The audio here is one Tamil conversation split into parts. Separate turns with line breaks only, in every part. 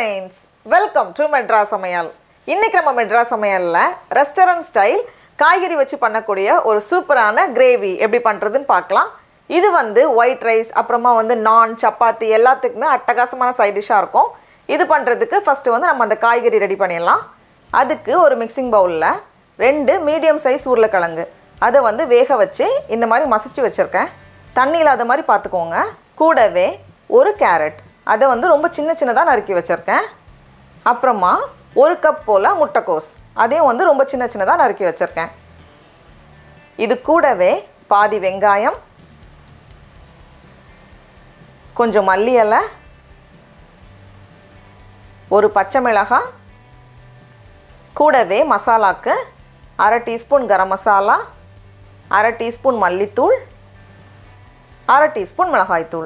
ஃப்ரெண்ட்ஸ் வெல்கம் டு மெட்ராஸ் சமையல் இன்னைக்கு நம்ம மெட்ராஸ் சமையலில் ரெஸ்டாரண்ட் ஸ்டைல் காய்கறி வச்சு பண்ணக்கூடிய ஒரு சூப்பரான கிரேவி எப்படி பண்ணுறதுன்னு பார்க்கலாம் இது வந்து ஒயிட் ரைஸ் அப்புறமா வந்து நான் சப்பாத்தி எல்லாத்துக்குமே அட்டகாசமான சைட் டிஷ்ஷாக இருக்கும் இது பண்ணுறதுக்கு ஃபஸ்ட்டு வந்து நம்ம அந்த காய்கறி ரெடி பண்ணிடலாம் அதுக்கு ஒரு மிக்சிங் பவுலில் ரெண்டு மீடியம் சைஸ் உருளைக்கிழங்கு அதை வந்து வேக வச்சு இந்த மாதிரி மசிச்சு வச்சுருக்கேன் தண்ணி இல்லாத மாதிரி பார்த்துக்கோங்க கூடவே ஒரு கேரட் அதை வந்து ரொம்ப சின்ன சின்னதாக நறுக்கி வச்சுருக்கேன் அப்புறமா ஒரு கப் போல் முட்டைக்கோஸ் அதையும் வந்து ரொம்ப சின்ன சின்னதாக நறுக்கி வச்சுருக்கேன் இது கூடவே பாதி வெங்காயம் கொஞ்சம் மல்லி இலை ஒரு பச்சை மிளகாய் கூடவே மசாலாக்கு அரை டீஸ்பூன் கரம் மசாலா அரை டீஸ்பூன் மல்லித்தூள் அரை டீஸ்பூன் மிளகாய்த்தூள்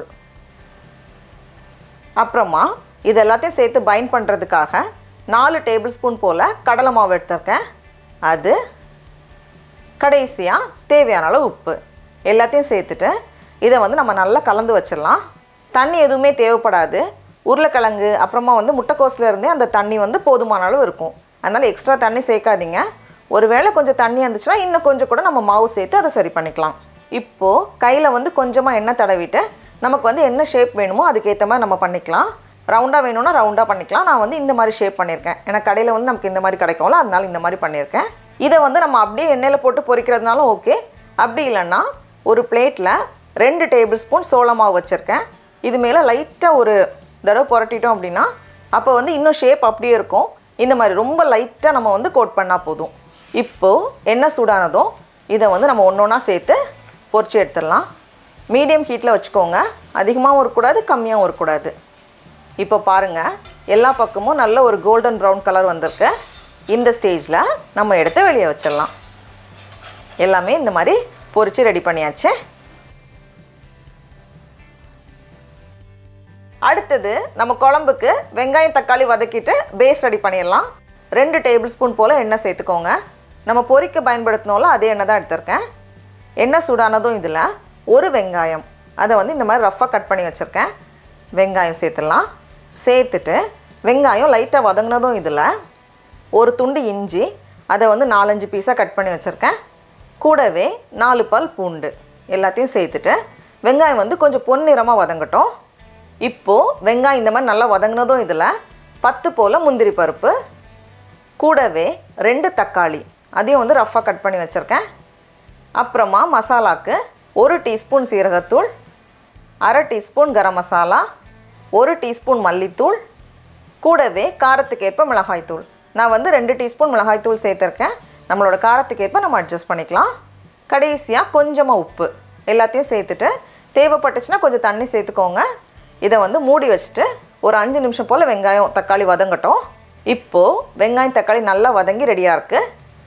அப்புறமா இது எல்லாத்தையும் சேர்த்து பைண்ட் பண்ணுறதுக்காக நாலு டேபிள் ஸ்பூன் போல் கடலை மாவு எடுத்திருக்கேன் அது கடைசியாக தேவையான அளவு உப்பு எல்லாத்தையும் சேர்த்துட்டு இதை வந்து நம்ம நல்லா கலந்து வச்சிடலாம் தண்ணி எதுவுமே தேவைப்படாது உருளைக்கிழங்கு அப்புறமா வந்து முட்டைக்கோஸில் இருந்தே அந்த தண்ணி வந்து போதுமான அளவு இருக்கும் அதனால் எக்ஸ்ட்ரா தண்ணி சேர்க்காதீங்க ஒருவேளை கொஞ்சம் தண்ணி இருந்துச்சுன்னா இன்னும் கொஞ்சம் கூட நம்ம மாவு சேர்த்து அதை சரி பண்ணிக்கலாம் இப்போது கையில் வந்து கொஞ்சமாக எண்ணெய் தடவிட்டு நமக்கு வந்து என்ன ஷேப் வேணுமோ அதுக்கேற்ற மாதிரி நம்ம பண்ணிக்கலாம் ரவுண்டாக வேணும்னா ரவுண்டாக பண்ணிக்கலாம் நான் வந்து இந்த மாதிரி ஷேப் பண்ணியிருக்கேன் ஏன்னா கடையில் வந்து நமக்கு இந்த மாதிரி கிடைக்கும்ல அதனால இந்த மாதிரி பண்ணியிருக்கேன் இதை வந்து நம்ம அப்படியே எண்ணெயில் போட்டு பொரிக்கிறதுனாலும் ஓகே அப்படி இல்லைன்னா ஒரு பிளேட்டில் ரெண்டு டேபிள் ஸ்பூன் சோள மாவு வச்சுருக்கேன் இது மேலே லைட்டாக ஒரு தடவை புரட்டிட்டோம் அப்படின்னா அப்போ வந்து இன்னும் ஷேப் அப்படியே இருக்கும் இந்த மாதிரி ரொம்ப லைட்டாக நம்ம வந்து கோட் பண்ணால் போதும் இப்போது எண்ணெய் சூடானதும் இதை வந்து நம்ம ஒன்று ஒன்றா சேர்த்து பொரிச்சு எடுத்துடலாம் மீடியம் ஹீட்டில் வச்சுக்கோங்க அதிகமாகவும் இருக்கக்கூடாது கம்மியாகவும் இருக்கக்கூடாது இப்போ பாருங்கள் எல்லா பக்கமும் நல்ல ஒரு கோல்டன் ப்ரௌன் கலர் வந்திருக்கு இந்த ஸ்டேஜில் நம்ம எடுத்து வெளியே வச்சிடலாம் எல்லாமே இந்த மாதிரி பொரிச்சு ரெடி பண்ணியாச்சு அடுத்தது நம்ம குழம்புக்கு வெங்காயம் தக்காளி வதக்கிட்டு பேஸ் ரெடி பண்ணிடலாம் ரெண்டு டேபிள் ஸ்பூன் போல் எண்ணெய் சேர்த்துக்கோங்க நம்ம பொரிக்க பயன்படுத்தினோம்ல அதே எண்ணெய் தான் எடுத்திருக்கேன் எண்ணெய் சூடானதும் இதில் ஒரு வெங்காயம் அதை வந்து இந்த மாதிரி ரஃப்பாக கட் பண்ணி வச்சுருக்கேன் வெங்காயம் சேர்த்துடலாம் சேர்த்துட்டு வெங்காயம் லைட்டாக வதங்கினதும் இதில் ஒரு துண்டு இஞ்சி அதை வந்து நாலஞ்சு பீஸாக கட் பண்ணி வச்சுருக்கேன் கூடவே நாலு பல் பூண்டு எல்லாத்தையும் சேர்த்துட்டு வெங்காயம் வந்து கொஞ்சம் பொன்னிறமாக வதங்கட்டும் இப்போது வெங்காயம் இந்த மாதிரி நல்லா வதங்கினதும் இதில் பத்து போல் முந்திரி பருப்பு கூடவே ரெண்டு தக்காளி அதையும் வந்து ரஃப்பாக கட் பண்ணி வச்சுருக்கேன் அப்புறமா மசாலாக்கு ஒரு டீஸ்பூன் சீரகத்தூள் அரை டீஸ்பூன் கரம் மசாலா ஒரு டீஸ்பூன் மல்லித்தூள் கூடவே காரத்துக்கேற்ப மிளகாய்த்தூள் நான் வந்து ரெண்டு டீஸ்பூன் மிளகாய்த்தூள் சேர்த்துருக்கேன் நம்மளோட காரத்துக்கேற்ப நம்ம அட்ஜஸ்ட் பண்ணிக்கலாம் கடைசியாக கொஞ்சமாக உப்பு எல்லாத்தையும் சேர்த்துட்டு தேவைப்பட்டுச்சுன்னா கொஞ்சம் தண்ணி சேர்த்துக்கோங்க இதை வந்து மூடி வச்சுட்டு ஒரு அஞ்சு நிமிஷம் போல் வெங்காயம் தக்காளி வதங்கட்டும் இப்போது வெங்காயம் தக்காளி நல்லா வதங்கி ரெடியாக இருக்குது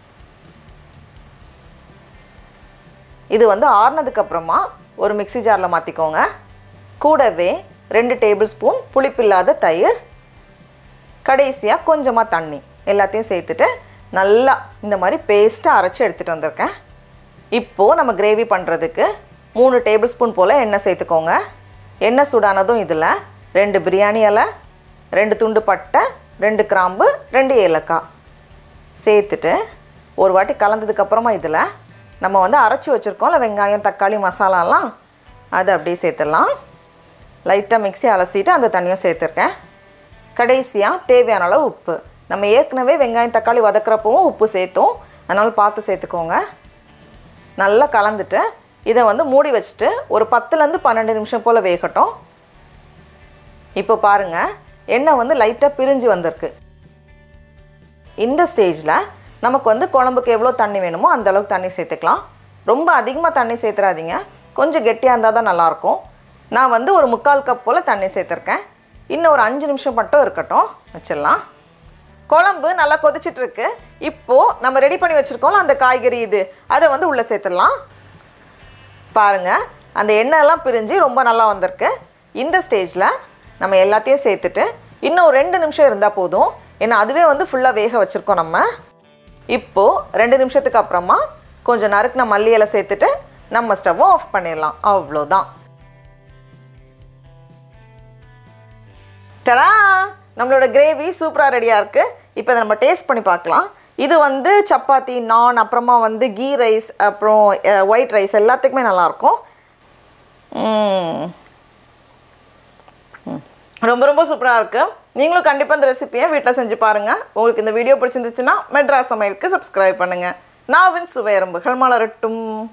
இது வந்து ஆறுனதுக்கு அப்புறமா ஒரு மிக்ஸி ஜாரில் மாற்றிக்கோங்க கூடவே ரெண்டு டேபிள் ஸ்பூன் புளிப்பில்லாத தயிர் கடைசியாக கொஞ்சமாக தண்ணி எல்லாத்தையும் சேர்த்துட்டு நல்லா இந்த மாதிரி பேஸ்ட்டாக அரைச்சி எடுத்துகிட்டு வந்திருக்கேன் இப்போது நம்ம கிரேவி பண்ணுறதுக்கு மூணு டேபிள் ஸ்பூன் போல் எண்ணெய் சேர்த்துக்கோங்க எண்ணெய் சூடானதும் இதில் ரெண்டு பிரியாணி இலை ரெண்டு துண்டு பட்டை ரெண்டு கிராம்பு ரெண்டு ஏலக்காய் சேர்த்துட்டு ஒரு வாட்டி கலந்ததுக்கப்புறமா இதில் நம்ம வந்து அரைச்சி வச்சுருக்கோம்ல வெங்காயம் தக்காளி மசாலாலாம் அதை அப்படியே சேர்த்துடலாம் லைட்டாக மிக்ஸி அலசிட்டு அந்த தண்ணியும் சேர்த்துருக்கேன் கடைசியாக தேவையான அளவு உப்பு நம்ம ஏற்கனவே வெங்காயம் தக்காளி வதக்குறப்பவும் உப்பு சேர்த்தோம் அதனால் பார்த்து சேர்த்துக்கோங்க நல்லா கலந்துட்டு இதை வந்து மூடி வச்சுட்டு ஒரு பத்துலேருந்து பன்னெண்டு நிமிஷம் போல் வேகட்டும் இப்போ பாருங்கள் எண்ணெய் வந்து லைட்டாக பிரிஞ்சு வந்திருக்கு இந்த ஸ்டேஜில் நமக்கு வந்து குழம்புக்கு எவ்வளோ தண்ணி வேணுமோ அந்த அளவுக்கு தண்ணி சேர்த்துக்கலாம் ரொம்ப அதிகமாக தண்ணி சேர்த்துறாதீங்க கொஞ்சம் கெட்டியாக இருந்தால் தான் நல்லாயிருக்கும் நான் வந்து ஒரு முக்கால் கப் போல் தண்ணி சேர்த்துருக்கேன் இன்னும் ஒரு அஞ்சு நிமிஷம் மட்டும் இருக்கட்டும் வச்சிடலாம் குழம்பு நல்லா கொதிச்சிட்டு இருக்கு இப்போது நம்ம ரெடி பண்ணி வச்சுருக்கோம்ல அந்த காய்கறி இது அதை வந்து உள்ளே சேர்த்துடலாம் பாருங்கள் அந்த எண்ணெயெல்லாம் பிரிஞ்சு ரொம்ப நல்லா வந்திருக்கு இந்த ஸ்டேஜில் நம்ம எல்லாத்தையும் சேர்த்துட்டு இன்னும் ரெண்டு நிமிஷம் இருந்தால் போதும் ஏன்னா அதுவே வந்து ஃபுல்லாக வேக வச்சுருக்கோம் நம்ம இப்போது ரெண்டு நிமிஷத்துக்கு அப்புறமா கொஞ்சம் நறுக்குன மல்லி இலை சேர்த்துட்டு நம்ம ஸ்டவ்வை ஆஃப் பண்ணிடலாம் அவ்வளோதான் டடா நம்மளோட கிரேவி சூப்பராக ரெடியாக இருக்குது இப்போ இதை நம்ம டேஸ்ட் பண்ணி பார்க்கலாம் இது வந்து சப்பாத்தி நான் அப்புறமா வந்து கீ ரைஸ் அப்புறம் ஒயிட் ரைஸ் எல்லாத்துக்குமே நல்லாயிருக்கும் ம். ம். ரொம்ப ரொம்ப சூப்பராக இருக்குது நீங்களும் கண்டிப்பாக இந்த ரெசிபியை வீட்டில் செஞ்சு பாருங்கள் உங்களுக்கு இந்த வீடியோ பிடிச்சிருந்துச்சுன்னா மெட்ராஸ் சமையலுக்கு சப்ஸ்கிரைப் பண்ணுங்கள் நாவின் சுவையரம்புகள் மலரட்டும்